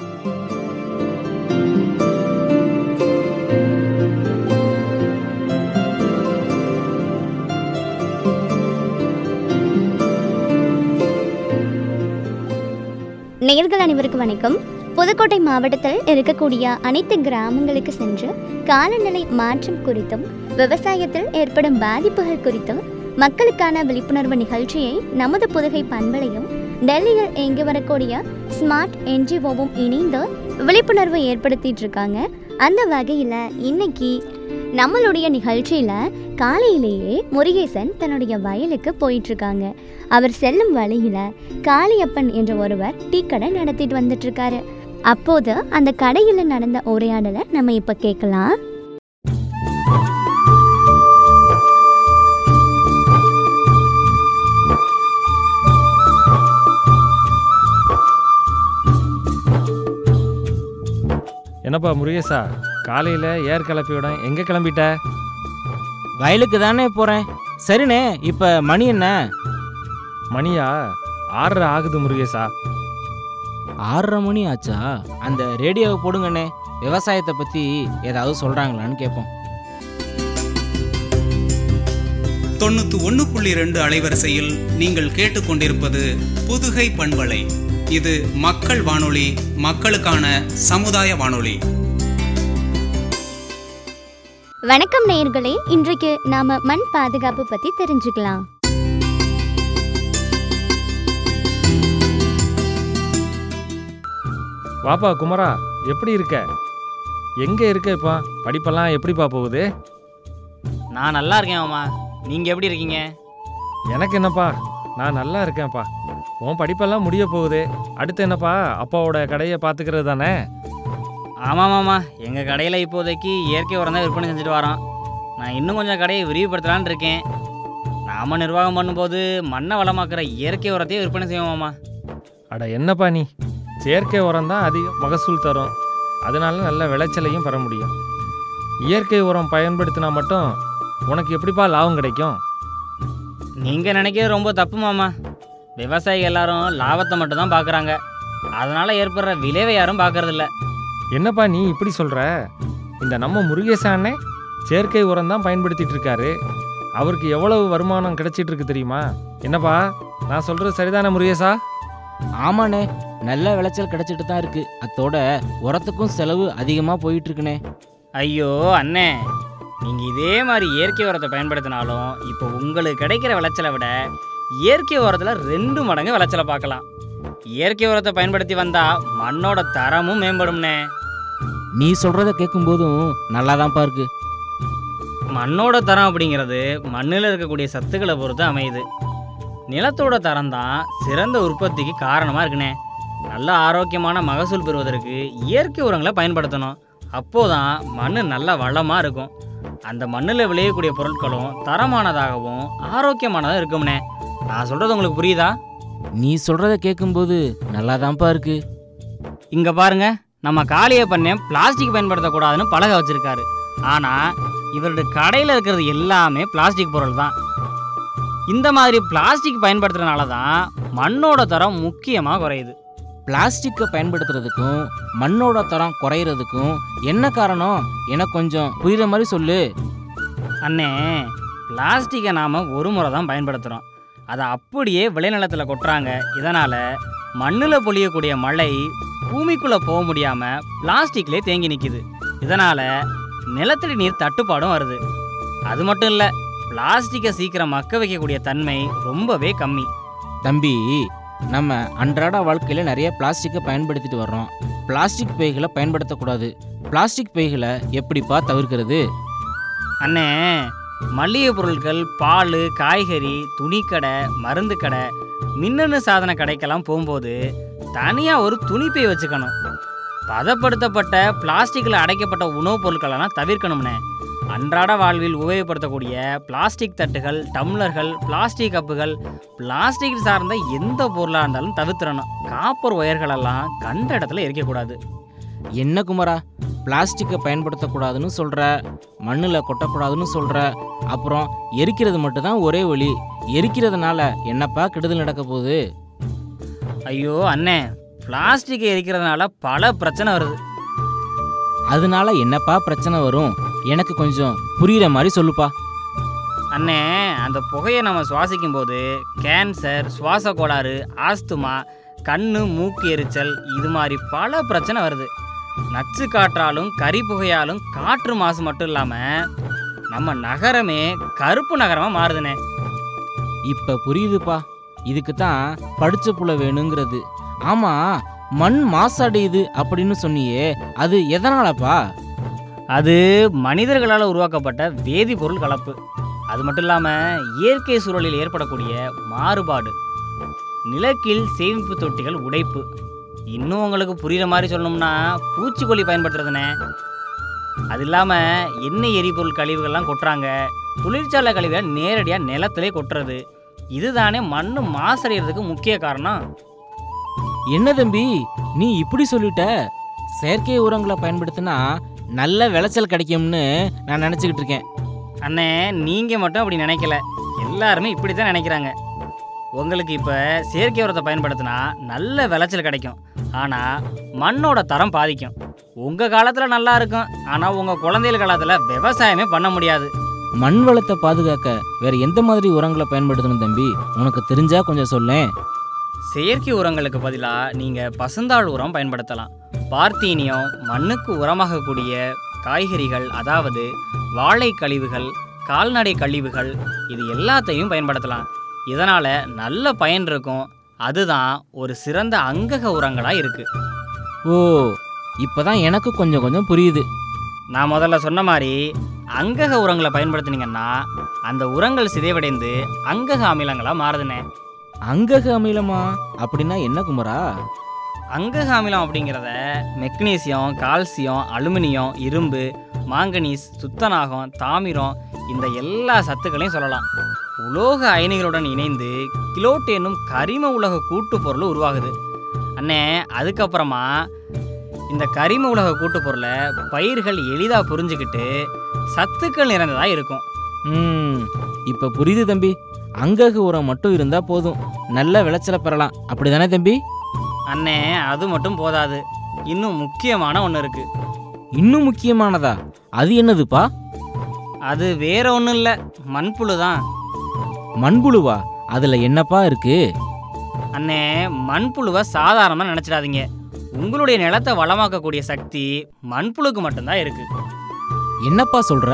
நேர்கள் அனைவருக்கும் வணக்கம் புதுக்கோட்டை மாவட்டத்தில் இருக்கக்கூடிய அனைத்து கிராமங்களுக்கு சென்று காலநிலை மாற்றம் குறித்தும் விவசாயத்தில் ஏற்படும் பாதிப்புகள் குறித்தும் மக்களுக்கான விழிப்புணர்வு நிகழ்ச்சியை நமது புதுகை பண்பலையும் டெல்லியில் இயங்கி வரக்கூடிய ஸ்மார்ட் என்ஜிஓவும் இணைந்து விழிப்புணர்வு ஏற்படுத்திட்டு இருக்காங்க அந்த வகையில் இன்னைக்கு நம்மளுடைய நிகழ்ச்சியில் காலையிலேயே முருகேசன் தன்னுடைய வயலுக்கு போயிட்டு இருக்காங்க அவர் செல்லும் வழியில காளியப்பன் என்ற ஒருவர் டீ கடை நடத்திட்டு வந்துட்டு இருக்காரு அப்போது அந்த கடையில் நடந்த உரையாடலை நம்ம இப்ப கேட்கலாம் என்னப்பா முருகேசா காலையில் ஏர் கிளப்பியோட எங்கே கிளம்பிட்ட வயலுக்கு தானே போகிறேன் சரிண்ணே இப்போ மணி என்ன மணியா ஆறரை ஆகுது முருகேசா ஆறரை மணி ஆச்சா அந்த ரேடியோவை போடுங்கண்ணே விவசாயத்தை பற்றி ஏதாவது சொல்கிறாங்களான்னு கேட்போம் தொண்ணூத்தி ஒன்று புள்ளி ரெண்டு அலைவரிசையில் நீங்கள் கேட்டுக்கொண்டிருப்பது புதுகை பண்பலை இது மக்கள் வானொலி மக்களுக்கான சமுதாய வானொலி வணக்கம் நேயர்களே இன்றைக்கு நாம மண் பாதுகாப்பு பத்தி தெரிஞ்சுக்கலாம் வாப்பா குமரா எப்படி இருக்க எங்கே இருக்க இப்போ படிப்பெல்லாம் எப்படிப்பா போகுது நான் நல்லா இருக்கேன் மாமா நீங்கள் எப்படி இருக்கீங்க எனக்கு என்னப்பா நான் நல்லா இருக்கேன்ப்பா உன் படிப்பெல்லாம் முடிய போகுது அடுத்து என்னப்பா அப்பாவோட கடையை பார்த்துக்கிறது தானே ஆமாம் மாமா எங்கள் கடையில் இப்போதைக்கு இயற்கை உரம் தான் விற்பனை செஞ்சுட்டு வரோம் நான் இன்னும் கொஞ்சம் கடையை விரிவுபடுத்தலான்னு இருக்கேன் நாம நிர்வாகம் பண்ணும்போது மண்ணை வளமாக்குற இயற்கை உரத்தையே விற்பனை செய்வோம் மாமா அட என்னப்பா நீ செயற்கை உரம் தான் அதிக மகசூல் தரும் அதனால நல்ல விளைச்சலையும் பெற முடியும் இயற்கை உரம் பயன்படுத்தினா மட்டும் உனக்கு எப்படிப்பா லாபம் கிடைக்கும் நீங்கள் நினைக்கிறது ரொம்ப தப்பு மாமா விவசாயிகள் எல்லாரும் லாபத்தை மட்டும் தான் பார்க்குறாங்க அதனால் ஏற்படுற விளைவை யாரும் பார்க்கறதில்ல என்னப்பா நீ இப்படி சொல்ற இந்த நம்ம முருகேசானே செயற்கை உரம் தான் பயன்படுத்திட்டு இருக்காரு அவருக்கு எவ்வளவு வருமானம் கிடைச்சிட்டு இருக்கு தெரியுமா என்னப்பா நான் சொல்றது சரிதானே முருகேசா ஆமாண்ணே நல்ல விளைச்சல் கிடைச்சிட்டு தான் இருக்கு அத்தோட உரத்துக்கும் செலவு அதிகமாக போயிட்டு இருக்குண்ணே ஐயோ அண்ணே நீங்கள் இதே மாதிரி இயற்கை உரத்தை பயன்படுத்தினாலும் இப்போ உங்களுக்கு கிடைக்கிற விளைச்சலை விட இயற்கை உரத்தில் ரெண்டு மடங்கு விளைச்சலை பார்க்கலாம் இயற்கை உரத்தை பயன்படுத்தி வந்தால் மண்ணோட தரமும் மேம்படும்னே நீ சொல்கிறத கேட்கும்போதும் நல்லா தான்ப்பா இருக்கு மண்ணோட தரம் அப்படிங்கிறது மண்ணில் இருக்கக்கூடிய சத்துக்களை பொறுத்து அமையுது நிலத்தோட தரம் தான் சிறந்த உற்பத்திக்கு காரணமாக இருக்குண்ணே நல்ல ஆரோக்கியமான மகசூல் பெறுவதற்கு இயற்கை உரங்களை பயன்படுத்தணும் அப்போதான் மண் நல்ல வளமாக இருக்கும் அந்த மண்ணில் விளையக்கூடிய பொருட்களும் தரமானதாகவும் ஆரோக்கியமானதாக இருக்கும்ண்ணே நான் சொல்கிறது உங்களுக்கு புரியுதா நீ சொல்கிறத கேட்கும்போது நல்லா தான்ப்பா இருக்கு இங்கே பாருங்க நம்ம காளியை பண்ண பிளாஸ்டிக் பயன்படுத்தக்கூடாதுன்னு பழக வச்சிருக்காரு ஆனால் இவருடைய கடையில் இருக்கிறது எல்லாமே பிளாஸ்டிக் பொருள் தான் இந்த மாதிரி பிளாஸ்டிக் பயன்படுத்துறதுனால தான் மண்ணோட தரம் முக்கியமாக குறையுது பிளாஸ்டிக்கை பயன்படுத்துறதுக்கும் மண்ணோட தரம் குறையிறதுக்கும் என்ன காரணம் எனக்கு கொஞ்சம் புரியுற மாதிரி சொல்லு அண்ணே பிளாஸ்டிக்கை நாம் ஒரு முறை தான் பயன்படுத்துகிறோம் அதை அப்படியே விளைநிலத்தில் கொட்டுறாங்க இதனால் மண்ணில் பொழியக்கூடிய மழை பூமிக்குள்ளே போக முடியாமல் பிளாஸ்டிக்லேயே தேங்கி நிற்கிது இதனால் நிலத்தடி நீர் தட்டுப்பாடும் வருது அது மட்டும் இல்லை பிளாஸ்டிக்கை சீக்கிரம் மக்க வைக்கக்கூடிய தன்மை ரொம்பவே கம்மி தம்பி நம்ம அன்றாட வாழ்க்கையில் நிறைய பிளாஸ்டிக்கை பயன்படுத்திட்டு வர்றோம் பிளாஸ்டிக் பைகளை பயன்படுத்தக்கூடாது பிளாஸ்டிக் பைகளை எப்படிப்பா தவிர்க்கிறது அண்ணே மளிகை பொருட்கள் பால் காய்கறி துணிக்கடை மருந்து கடை மின்னணு சாதன கடைக்கெல்லாம் போகும்போது தனியாக ஒரு துணிப்பை வச்சுக்கணும் பதப்படுத்தப்பட்ட பிளாஸ்டிக்கில் அடைக்கப்பட்ட உணவுப் பொருட்களெல்லாம் தவிர்க்கணும்னே அன்றாட வாழ்வில் உபயோகப்படுத்தக்கூடிய பிளாஸ்டிக் தட்டுகள் டம்ளர்கள் பிளாஸ்டிக் கப்புகள் பிளாஸ்டிக் சார்ந்த எந்த பொருளாக இருந்தாலும் தவிர்த்திடணும் காப்பர் ஒயர்களெல்லாம் கண்ட இடத்துல எரிக்கக்கூடாது என்ன குமரா பிளாஸ்டிக்கை பயன்படுத்தக்கூடாதுன்னு சொல்கிற மண்ணில் கொட்டக்கூடாதுன்னு சொல்கிற அப்புறம் எரிக்கிறது மட்டும்தான் ஒரே வழி எரிக்கிறதுனால என்னப்பா கெடுதல் நடக்க போகுது ஐயோ அண்ணே பிளாஸ்டிக் எரிக்கிறதுனால பல பிரச்சனை வருது அதனால என்னப்பா பிரச்சனை வரும் எனக்கு கொஞ்சம் புரியுற மாதிரி சொல்லுப்பா அண்ணே அந்த புகையை நம்ம சுவாசிக்கும் போது கேன்சர் சுவாச கோளாறு ஆஸ்துமா கண்ணு மூக்கு எரிச்சல் இது மாதிரி பல பிரச்சனை வருது நச்சு காற்றாலும் கரி புகையாலும் காற்று மாசு மட்டும் இல்லாமல் நம்ம நகரமே கருப்பு நகரமாக மாறுதுண்ணே இப்ப புரியுதுப்பா இதுக்கு தான் படிச்ச புள்ள வேணுங்கிறது ஆமா மண் மாசடையுது அப்படின்னு சொன்னியே அது எதனாலப்பா அது மனிதர்களால் உருவாக்கப்பட்ட வேதிப்பொருள் கலப்பு அது மட்டும் இல்லாமல் இயற்கை சூழலில் ஏற்படக்கூடிய மாறுபாடு நிலக்கீழ் சேமிப்பு தொட்டிகள் உடைப்பு இன்னும் உங்களுக்கு புரிகிற மாதிரி சொல்லணும்னா பூச்சிக்கொல்லி பயன்படுத்துறதுனே அது இல்லாமல் எண்ணெய் எரிபொருள் கழிவுகள்லாம் கொட்டுறாங்க தொழிற்சாலை கழிவை நேரடியாக நிலத்திலே கொட்டுறது இதுதானே மண் மாசடைகிறதுக்கு முக்கிய காரணம் என்ன தம்பி நீ இப்படி சொல்லிட்ட செயற்கை உரங்களை பயன்படுத்தினா நல்ல விளைச்சல் கிடைக்கும்னு நான் நினச்சிக்கிட்டு இருக்கேன் அண்ணே நீங்கள் மட்டும் அப்படி நினைக்கல எல்லாருமே இப்படி தான் நினைக்கிறாங்க உங்களுக்கு இப்போ செயற்கை உரத்தை பயன்படுத்தினா நல்ல விளைச்சல் கிடைக்கும் ஆனால் மண்ணோட தரம் பாதிக்கும் உங்கள் காலத்தில் நல்லா இருக்கும் ஆனால் உங்கள் குழந்தைகள் காலத்தில் விவசாயமே பண்ண முடியாது மண் வளத்தை பாதுகாக்க வேற எந்த மாதிரி உரங்களை பயன்படுத்தணும் தம்பி உனக்கு தெரிஞ்சா கொஞ்சம் சொல்லேன் செயற்கை உரங்களுக்கு பதிலாக நீங்கள் பசுந்தாள் உரம் பயன்படுத்தலாம் பார்த்தீனியம் மண்ணுக்கு உரமாகக்கூடிய காய்கறிகள் அதாவது வாழை கழிவுகள் கால்நடை கழிவுகள் இது எல்லாத்தையும் பயன்படுத்தலாம் இதனால் நல்ல பயன் இருக்கும் அதுதான் ஒரு சிறந்த அங்கக உரங்களாக இருக்குது ஓ இப்பதான் எனக்கு கொஞ்சம் கொஞ்சம் புரியுது நான் முதல்ல சொன்ன மாதிரி அங்கக உரங்களை பயன்படுத்துனீங்கன்னா அந்த உரங்கள் சிதைவடைந்து அங்கக அமிலங்களாக மாறுதுனே அங்கக அமிலமா அப்படின்னா என்ன குமரா அங்கக அமிலம் அப்படிங்கிறத மெக்னீசியம் கால்சியம் அலுமினியம் இரும்பு மாங்கனீஸ் துத்தநாகம் தாமிரம் இந்த எல்லா சத்துக்களையும் சொல்லலாம் உலோக அயனிகளுடன் இணைந்து கிலோட் என்னும் கரிம உலக கூட்டுப் பொருள் உருவாகுது அண்ணே அதுக்கப்புறமா இந்த கரிம உலக கூட்டுப் பொருளை பயிர்கள் எளிதாக புரிஞ்சுக்கிட்டு சத்துக்கள் நிறைந்ததாக இருக்கும் ம் இப்ப புரியுது தம்பி அங்கக உரம் மட்டும் இருந்தா போதும் நல்ல விளைச்சலை பெறலாம் அப்படிதானே தம்பி அண்ணே அது மட்டும் போதாது இன்னும் முக்கியமான ஒன்று இருக்குது இன்னும் முக்கியமானதா அது என்னதுப்பா அது வேற ஒன்றும் இல்லை மண்புழு தான் மண்புழுவா அதுல என்னப்பா இருக்கு அண்ணே மண்புழுவை சாதாரணமாக நினச்சிடாதீங்க உங்களுடைய நிலத்தை வளமாக்கக்கூடிய சக்தி மண்புழுக்கு மட்டும்தான் இருக்கு என்னப்பா சொல்ற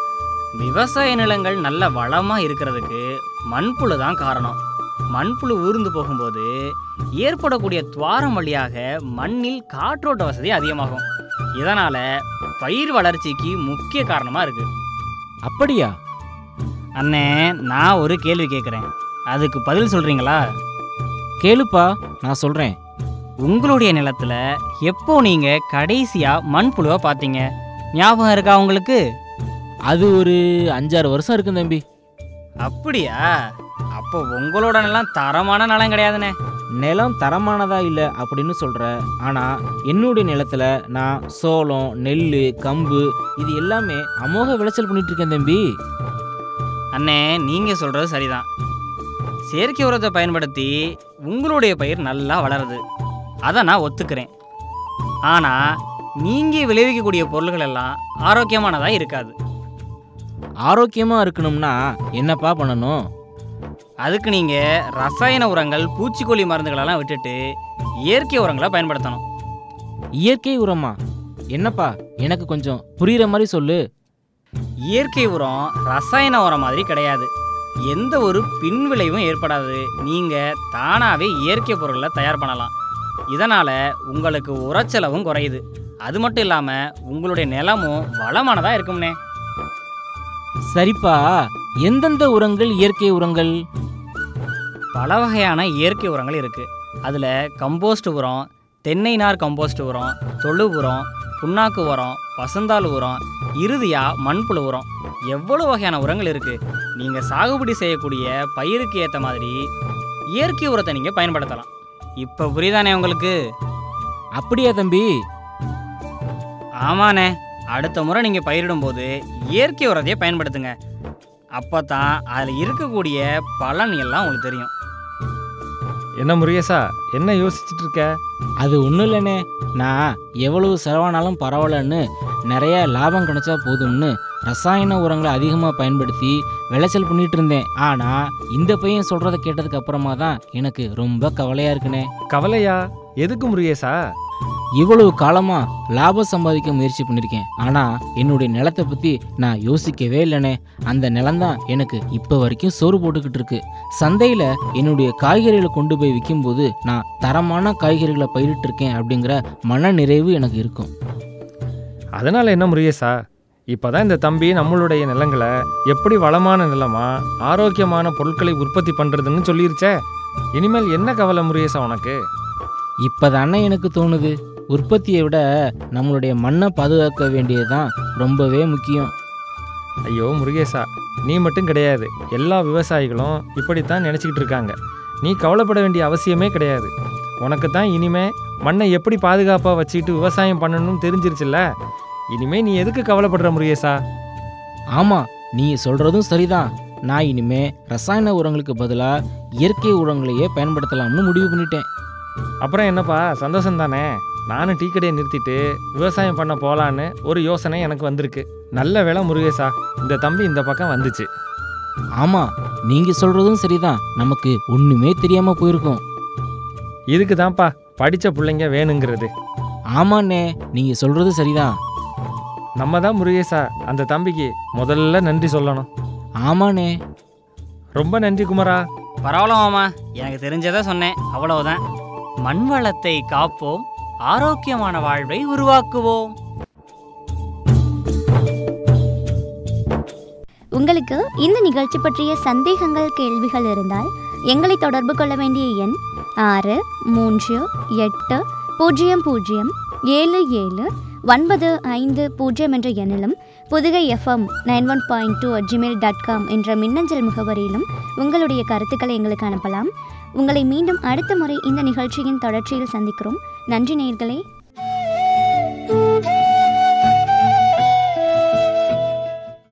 விவசாய நிலங்கள் நல்ல வளமாக இருக்கிறதுக்கு மண்புழு தான் காரணம் மண்புழு ஊர்ந்து போகும்போது ஏற்படக்கூடிய துவாரம் வழியாக மண்ணில் காற்றோட்ட வசதி அதிகமாகும் இதனால் பயிர் வளர்ச்சிக்கு முக்கிய காரணமாக இருக்கு அப்படியா அண்ணே நான் ஒரு கேள்வி கேட்குறேன் அதுக்கு பதில் சொல்கிறீங்களா கேளுப்பா நான் சொல்றேன் உங்களுடைய நிலத்துல எப்போ நீங்க கடைசியா மண்புழுவை பார்த்தீங்க ஞாபகம் இருக்கா உங்களுக்கு அது ஒரு அஞ்சாறு வருஷம் இருக்கும் தம்பி அப்படியா அப்போ உங்களோட நிலம் தரமான நிலம் கிடையாதுண்ணே நிலம் தரமானதா இல்லை அப்படின்னு சொல்ற ஆனா என்னுடைய நிலத்துல நான் சோளம் நெல் கம்பு இது எல்லாமே அமோக விளைச்சல் பண்ணிட்டு இருக்கேன் தம்பி அண்ணே நீங்க சொல்றது சரிதான் செயற்கை உரத்தை பயன்படுத்தி உங்களுடைய பயிர் நல்லா வளருது அதை நான் ஒத்துக்கிறேன் ஆனா நீங்க விளைவிக்கக்கூடிய பொருள்கள் எல்லாம் ஆரோக்கியமானதா இருக்காது ஆரோக்கியமா இருக்கணும்னா என்னப்பா பண்ணணும் அதுக்கு நீங்க ரசாயன உரங்கள் பூச்சிக்கொல்லி மருந்துகளெல்லாம் விட்டுட்டு இயற்கை உரங்களை பயன்படுத்தணும் இயற்கை உரமா என்னப்பா எனக்கு கொஞ்சம் புரியுற மாதிரி சொல்லு இயற்கை உரம் ரசாயன உரம் மாதிரி கிடையாது எந்த ஒரு பின்விளைவும் ஏற்படாது நீங்கள் தானாகவே இயற்கை பொருளை தயார் பண்ணலாம் இதனால் உங்களுக்கு உரச்செலவும் குறையுது அது மட்டும் இல்லாமல் உங்களுடைய நிலமும் வளமானதாக இருக்கும்னே சரிப்பா எந்தெந்த உரங்கள் இயற்கை உரங்கள் பல வகையான இயற்கை உரங்கள் இருக்குது அதில் கம்போஸ்ட் உரம் தென்னை நார் கம்போஸ்ட் உரம் தொழு உரம் புண்ணாக்கு உரம் பசுந்தாள் உரம் இறுதியாக மண்புழு உரம் எவ்வளோ வகையான உரங்கள் இருக்குது நீங்கள் சாகுபடி செய்யக்கூடிய பயிருக்கு ஏற்ற மாதிரி இயற்கை உரத்தை நீங்கள் பயன்படுத்தலாம் இப்போ புரியுதானே உங்களுக்கு அப்படியா தம்பி ஆமாண்ணே அடுத்த முறை நீங்கள் பயிரிடும்போது இயற்கை உரத்தையே பயன்படுத்துங்க அப்போ தான் அதில் இருக்கக்கூடிய பலன் எல்லாம் உங்களுக்கு தெரியும் என்ன முருகேசா என்ன யோசிச்சுட்டு இருக்க அது ஒன்றும் இல்லைண்ணே நான் எவ்வளவு செலவானாலும் பரவாயில்லன்னு நிறைய லாபம் கிடைச்சா போதும்னு ரசாயன உரங்களை அதிகமாக பயன்படுத்தி விளைச்சல் பண்ணிட்டு இருந்தேன் ஆனால் இந்த பையன் சொல்கிறத கேட்டதுக்கு அப்புறமா தான் எனக்கு ரொம்ப கவலையாக இருக்குண்ணே கவலையா எதுக்கு முருகேசா இவ்வளவு காலமாக லாபம் சம்பாதிக்க முயற்சி பண்ணியிருக்கேன் ஆனால் என்னுடைய நிலத்தை பற்றி நான் யோசிக்கவே இல்லைண்ணே அந்த நிலம்தான் எனக்கு இப்போ வரைக்கும் சோறு போட்டுக்கிட்டு இருக்கு சந்தையில் என்னுடைய காய்கறிகளை கொண்டு போய் விற்கும்போது நான் தரமான காய்கறிகளை பயிரிட்டிருக்கேன் அப்படிங்கிற மன நிறைவு எனக்கு இருக்கும் அதனால என்ன முருகேசா இப்போதான் இந்த தம்பி நம்மளுடைய நிலங்களை எப்படி வளமான நிலமா ஆரோக்கியமான பொருட்களை உற்பத்தி பண்ணுறதுன்னு சொல்லிருச்சே இனிமேல் என்ன கவலை முருகேசா உனக்கு இப்போதானே எனக்கு தோணுது உற்பத்தியை விட நம்மளுடைய மண்ணை பாதுகாக்க வேண்டியது தான் ரொம்பவே முக்கியம் ஐயோ முருகேசா நீ மட்டும் கிடையாது எல்லா விவசாயிகளும் இப்படித்தான் நினச்சிக்கிட்டு இருக்காங்க நீ கவலைப்பட வேண்டிய அவசியமே கிடையாது உனக்கு தான் இனிமே மண்ணை எப்படி பாதுகாப்பாக வச்சுக்கிட்டு விவசாயம் பண்ணணும்னு தெரிஞ்சிருச்சுல்ல இனிமே நீ எதுக்கு கவலைப்படுற முருகேசா ஆமாம் நீங்கள் சொல்கிறதும் சரிதான் நான் இனிமே ரசாயன உரங்களுக்கு பதிலாக இயற்கை உரங்களையே பயன்படுத்தலாம்னு முடிவு பண்ணிட்டேன் அப்புறம் என்னப்பா சந்தோஷம் தானே நானும் டீ கடையை நிறுத்திட்டு விவசாயம் பண்ண போகலான்னு ஒரு யோசனை எனக்கு வந்திருக்கு நல்ல வேளை முருகேசா இந்த தம்பி இந்த பக்கம் வந்துச்சு ஆமாம் நீங்கள் சொல்கிறதும் சரிதான் நமக்கு ஒன்றுமே தெரியாமல் போயிருக்கோம் இதுக்கு தான்ப்பா படித்த பிள்ளைங்க வேணுங்கிறது ஆமாண்ணே நீங்கள் சொல்கிறது சரிதான் நம்ம தான் முருகேசா அந்த தம்பிக்கு முதல்ல நன்றி சொல்லணும் ஆமாண்ணே ரொம்ப நன்றி குமரா பரவாயில்ல மாமா எனக்கு தெரிஞ்சதை சொன்னேன் அவ்வளவுதான் மண் வளத்தை காப்போம் ஆரோக்கியமான வாழ்வை உருவாக்குவோம் உங்களுக்கு இந்த நிகழ்ச்சி பற்றிய சந்தேகங்கள் கேள்விகள் இருந்தால் எங்களை தொடர்பு கொள்ள வேண்டிய எண் ஆறு மூன்று எட்டு பூஜ்ஜியம் பூஜ்ஜியம் ஏழு ஏழு ஒன்பது ஐந்து பூஜ்ஜியம் என்ற எண்ணிலும் Pudugai FM nine one point two Gmail dot com என்ற மின்னஞ்சல் முகவரியிலும் உங்களுடைய கருத்துக்களை எங்களுக்கு அனுப்பலாம் உங்களை மீண்டும் அடுத்த முறை இந்த நிகழ்ச்சியின் தொடர்ச்சியில் சந்திக்கிறோம் நன்றி நேயர்களே